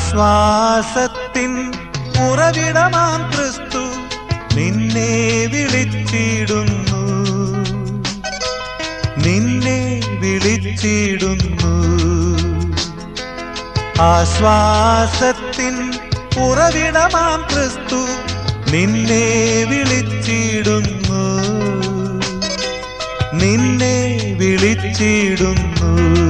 ആശ്വാസത്തിൻ ഉറവിടമാം ക്രിസ്തു നിന്നെ വിളിച്ചിടുന്നു നിന്നെ വിളിച്ചിടുന്നു ആശ്വാസത്തിൻ ഉറവിടമാം ക്രിസ്തു നിന്നെ വിളിച്ചിടുന്നു നിന്നെ വിളിച്ചിടുന്നു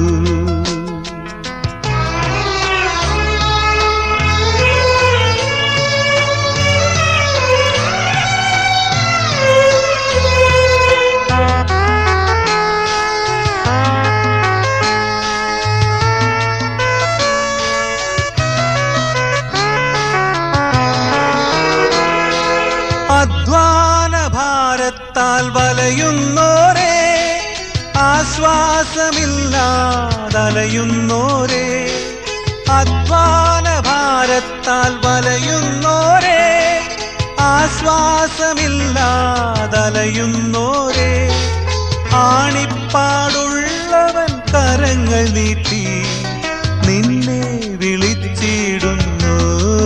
അധ്വാന ഭാരത്താൽ വലയുന്നോരേ ആശ്വാസമില്ലാതലയുന്നോരേ അധ്വാന ഭാരത്താൽ വലയുന്നോരേ ആശ്വാസമില്ലാതലയുന്നോരേ ആണിപ്പാടുള്ളവൻ കരങ്ങൾ നീട്ടി നിന്നെ വിളിച്ചിടുന്നു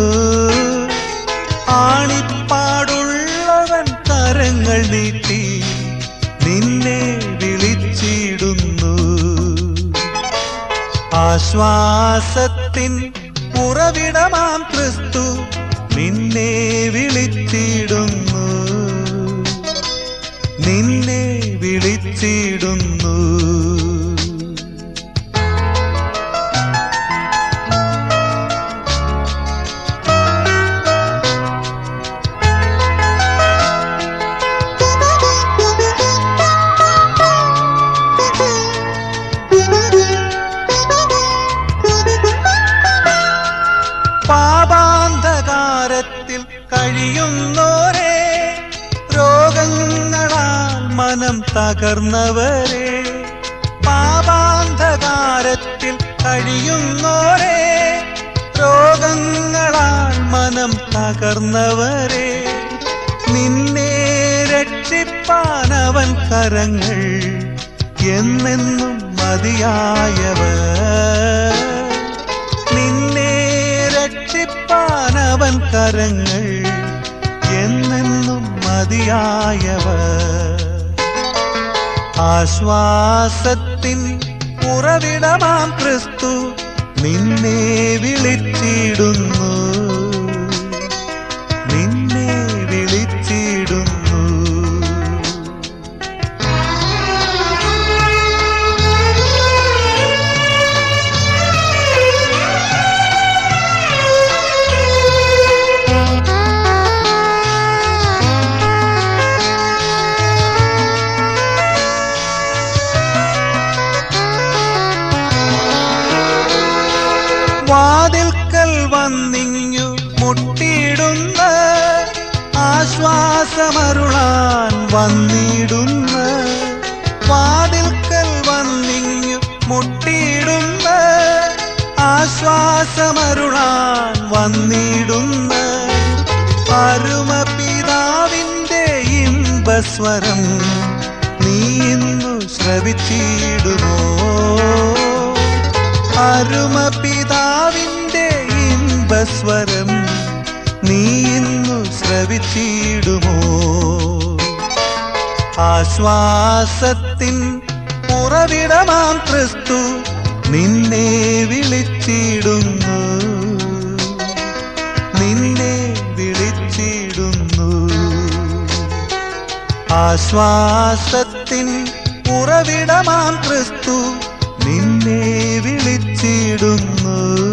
ആണിപ്പാടുള്ളവൻ കരങ്ങൾ നീട്ടി നിന്നെ വിളിച്ചിടുന്നു ആശ്വാസത്തിൻ ഉറവിടമാം ക്രിസ്തു നിന്നെ വിളിച്ചിടുന്നു നിന്നെ വിളിച്ചിടുന്നു പാപാന്ധകാരത്തിൽ കഴിയുന്നോരേ രോഗങ്ങളാൽ മനം തകർന്നവരെ പാപാന്ധകാരത്തിൽ കഴിയുന്നോരേ രോഗങ്ങളാൽ മനം തകർന്നവരെ നിന്നെ രക്ഷിപ്പാനവൻ കരങ്ങൾ എന്നെന്നും മതിയായവർ നിന്നെ രക്ഷിപ്പാനവൻ കരങ്ങൾ എന്നെന്നും മതിയായവർ ആശ്വാസത്തിൻ ഉറവിടമാം ക്രിസ്തു നിന്നെ വിളിച്ചിടുന്നു നിന്നെ വിളിച്ചിടുന്നു വാതിൽക്കൽ വന്നിങ്ങു മുട്ടിയിടുന്ന ആശ്വാസമരുളാൻ വന്നിടുന്ന വാതിൽക്കൽ വന്നിങ്ങു മുട്ടിയിടുന്ന ആശ്വാസമരുളാൻ വന്നിടുന്ന അരുമ പിതാവിൻ്റെ ഇമ്പസ്വരം നീ ഇന്നു ശ്രവിച്ചിടുമോ അരുമ പിതാവിൻ്റെ ഇമ്പസ്വരം നീ ഇന്നു ശ്രവിച്ചിടുമോ ആശ്വാസത്തിൻ ഉറവിടമാം ക്രിസ്തു നിന്നെ വിളിച്ചിടുന്നു നിന്നെ വിളിച്ചിടുന്നു ആശ്വാസത്തിൻ ഉറവിടമാം ക്രിസ്തു നിന്നെ വിളിച്ചിടുന്നു